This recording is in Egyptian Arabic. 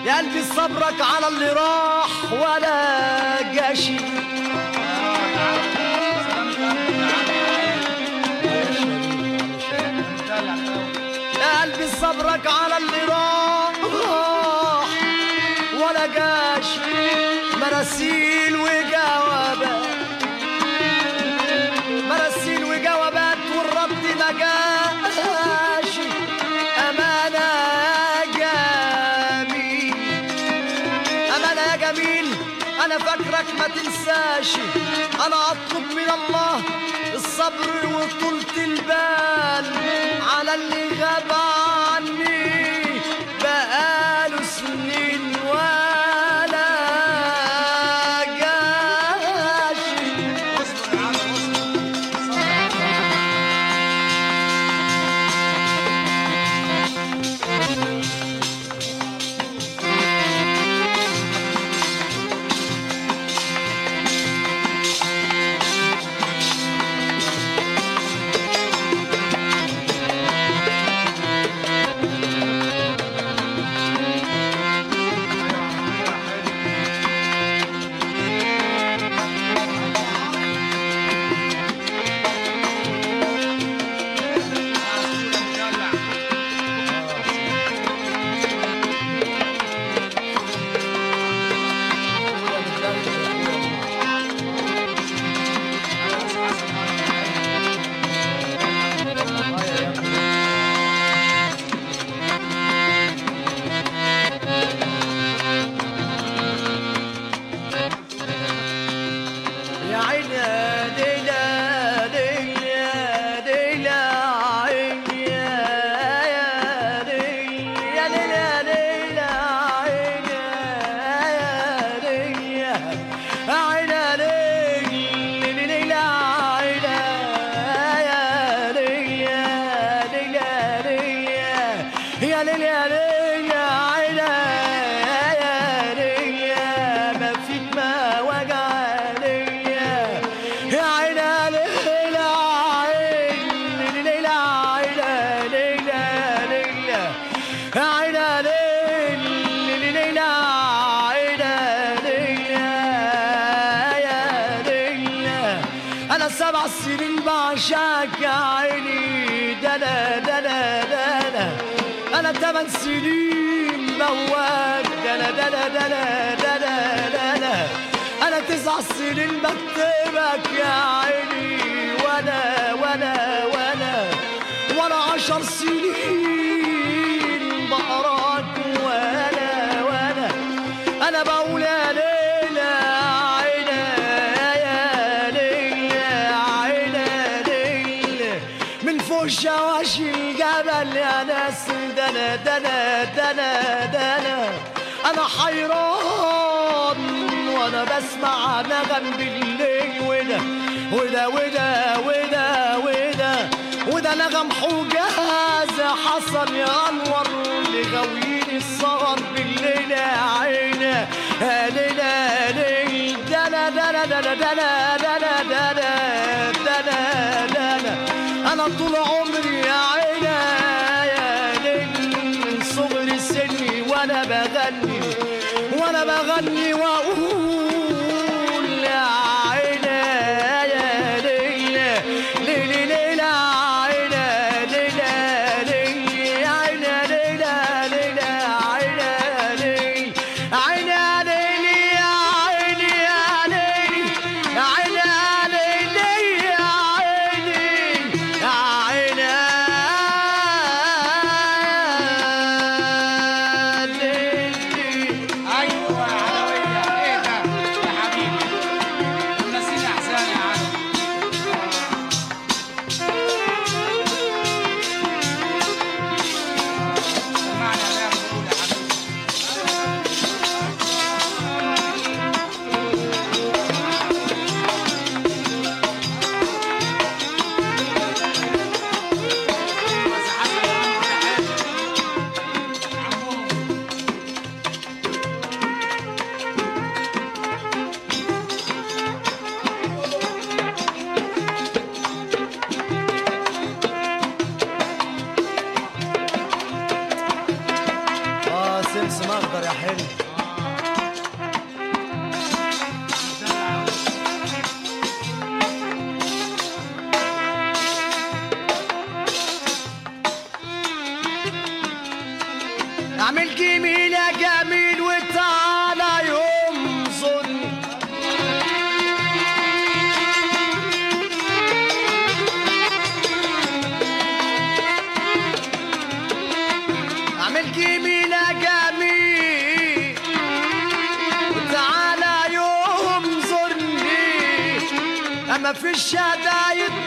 يا قلبي صبرك على اللي راح ولا جاشي يا قلبي صبرك على اللي راح ولا جاش مراسيل وجوابات مراسيل وجوابات والرد ما جاش أمانة يا جميل أمانة يا جميل أنا فاكرك ما تنساش أنا أطلب من الله الصبر وطولة البال على اللي غاب عني بقاله سنين ولا جاش يا عين يا ليلى ليلى ليلى عين يا يا ليلى يا ليلى ليلى عين يا ليلى عين يا ليلى ليلى عين يا ليلى ليلى ليلى يا ليلى يا ليلى عين يا ليلى ما فيك ما وجع ليا يا عين يا ليلى عين ليلى عين ليلى ليلى يا عين يا ليلى ليلى عين ليلى يا ليلى انا سبع سنين بعشقك يا عيني دنا دنا دنا انا ثمان سنين بواك دنا دنا دنا دنا دنا انا تسع سنين بكتبك يا عيني وانا وانا وانا وانا عشر سنين بقراك وانا وانا انا بقول يا ليلى عينى يا ليلى عينى ليلى من فوق شواشي الجبل يا ناس دنا دنا دنا دنا انا حيران وانا بسمع نغم بالليل وده وده وده وده وده وده نغم حجاز حصل يا انور لغاويين السهر بالليل يا عيني يا ليلى ليل دنا دنا دنا دنا دنا دنا دنا دنا انا طول عمري يا عيني يا ليل من صغر سني وانا بغني وانا بغني واقول يا عيني يا ليل ليل ليل عيني ليل ليل يا عيني ليل ليل عيني ليل عيني ليل يا عيني يا ليل يا عيني يا ليل يا عيني يا عيني يا ليل ايوه يا علوية ايه ده اعمل جميل يا جميل وتعالى ينظرني اعمل جميل يا جميل وتعالى ينظرني اما في الشدايد